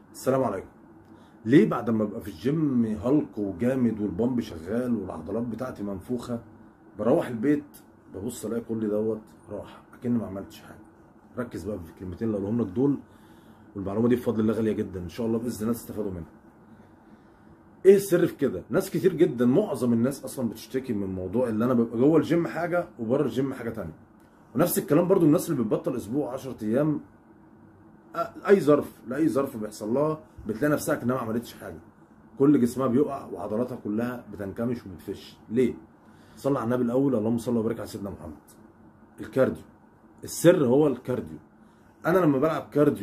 السلام عليكم ليه بعد ما ابقى في الجيم هلق وجامد والبامب شغال والعضلات بتاعتي منفوخه بروح البيت ببص الاقي كل دوت راح اكني ما عملتش حاجه ركز بقى في الكلمتين اللي هقولهم لك دول والمعلومه دي بفضل الله غاليه جدا ان شاء الله باذن الله تستفادوا منها ايه السر في كده ناس كتير جدا معظم الناس اصلا بتشتكي من موضوع اللي انا ببقى جوه الجيم حاجه وبره الجيم حاجه تانية ونفس الكلام برضو الناس اللي بتبطل اسبوع 10 ايام اي ظرف لاي ظرف بيحصل لها بتلاقي نفسها كانها ما عملتش حاجه كل جسمها بيقع وعضلاتها كلها بتنكمش وبتفش ليه صلى على النبي الاول اللهم صل وبارك على سيدنا محمد الكارديو السر هو الكارديو انا لما بلعب كارديو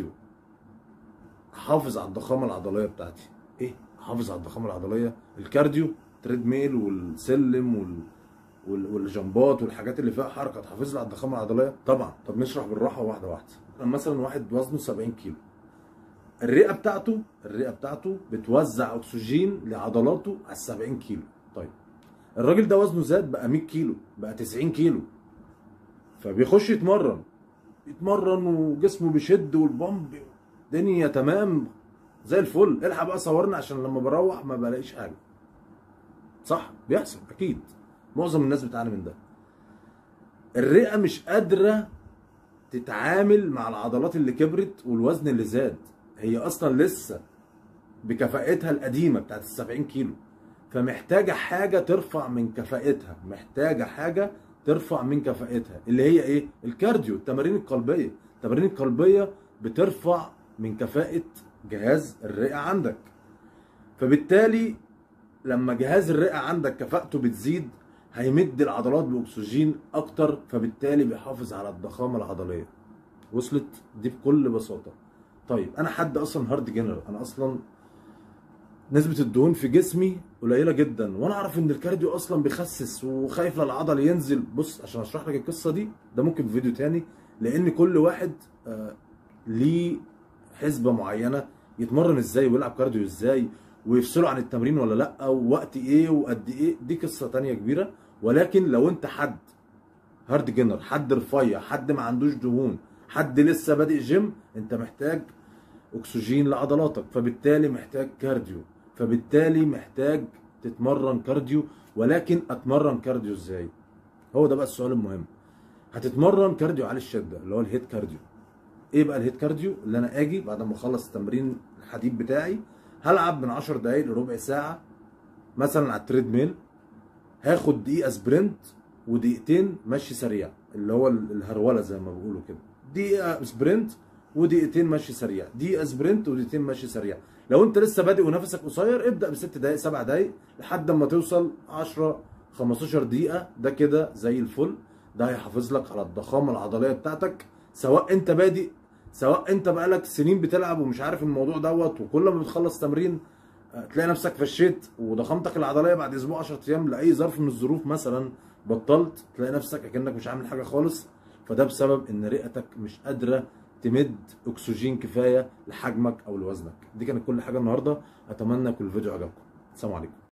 احافظ على الضخامه العضليه بتاعتي ايه احافظ على الضخامه العضليه الكارديو تريد ميل والسلم وال وال- والجمبات والحاجات اللي فيها حركه تحافظ لي على الضخامه العضليه طبعا طب نشرح بالراحه واحده واحده لما مثلا واحد وزنه 70 كيلو الرئه بتاعته الرئه بتاعته بتوزع اكسجين لعضلاته على 70 كيلو طيب الراجل ده وزنه زاد بقى 100 كيلو بقى 90 كيلو فبيخش يتمرن يتمرن وجسمه بيشد والبامب دنيا تمام زي الفل الحق بقى صورنا عشان لما بروح ما بلاقيش حاجه صح بيحصل اكيد معظم الناس بتعاني من ده الرئه مش قادره تتعامل مع العضلات اللي كبرت والوزن اللي زاد هي اصلا لسه بكفاءتها القديمه بتاعت ال 70 كيلو فمحتاجه حاجه ترفع من كفاءتها محتاجه حاجه ترفع من كفاءتها اللي هي ايه الكارديو التمارين القلبيه التمارين القلبيه بترفع من كفاءه جهاز الرئه عندك فبالتالي لما جهاز الرئه عندك كفاءته بتزيد هيمد العضلات باكسجين اكتر فبالتالي بيحافظ على الضخامه العضليه وصلت دي بكل بساطه طيب انا حد اصلا هارد جينر انا اصلا نسبة الدهون في جسمي قليلة جدا وانا اعرف ان الكارديو اصلا بيخسس وخايف للعضل ينزل بص عشان اشرح لك القصة دي ده ممكن في فيديو تاني لان كل واحد آه ليه حسبة معينة يتمرن ازاي ويلعب كارديو ازاي ويفصله عن التمرين ولا لا ووقت ايه وقد ايه دي قصة تانية كبيرة ولكن لو انت حد هارد جينر حد رفيع حد ما عندوش دهون حد لسه بادئ جيم انت محتاج اكسجين لعضلاتك فبالتالي محتاج كارديو فبالتالي محتاج تتمرن كارديو ولكن اتمرن كارديو ازاي هو ده بقى السؤال المهم هتتمرن كارديو عالي الشده اللي هو الهيت كارديو ايه بقى الهيت كارديو اللي انا اجي بعد ما اخلص تمرين الحديد بتاعي هلعب من 10 دقايق لربع ساعه مثلا على التريد ميل هاخد دقيقه سبرنت ودقيقتين مشي سريع اللي هو الهروله زي ما بيقولوا كده دقيقه سبرنت ودقيقتين مشي سريع دقيقه سبرنت ودقيقتين مشي سريع لو انت لسه بادئ ونفسك قصير ابدا بست دقائق سبع دقائق لحد ما توصل 10 15 دقيقه ده كده زي الفل ده هيحافظ لك على الضخامه العضليه بتاعتك سواء انت بادئ سواء انت بقالك سنين بتلعب ومش عارف الموضوع دوت وكل ما بتخلص تمرين آه، تلاقي نفسك فشيت وضخامتك العضليه بعد اسبوع 10 ايام لاي ظرف من الظروف مثلا بطلت تلاقي نفسك اكنك مش عامل حاجه خالص فده بسبب ان رئتك مش قادره تمد اكسجين كفايه لحجمك او لوزنك دي كانت كل حاجه النهارده اتمنى يكون الفيديو عجبكم السلام عليكم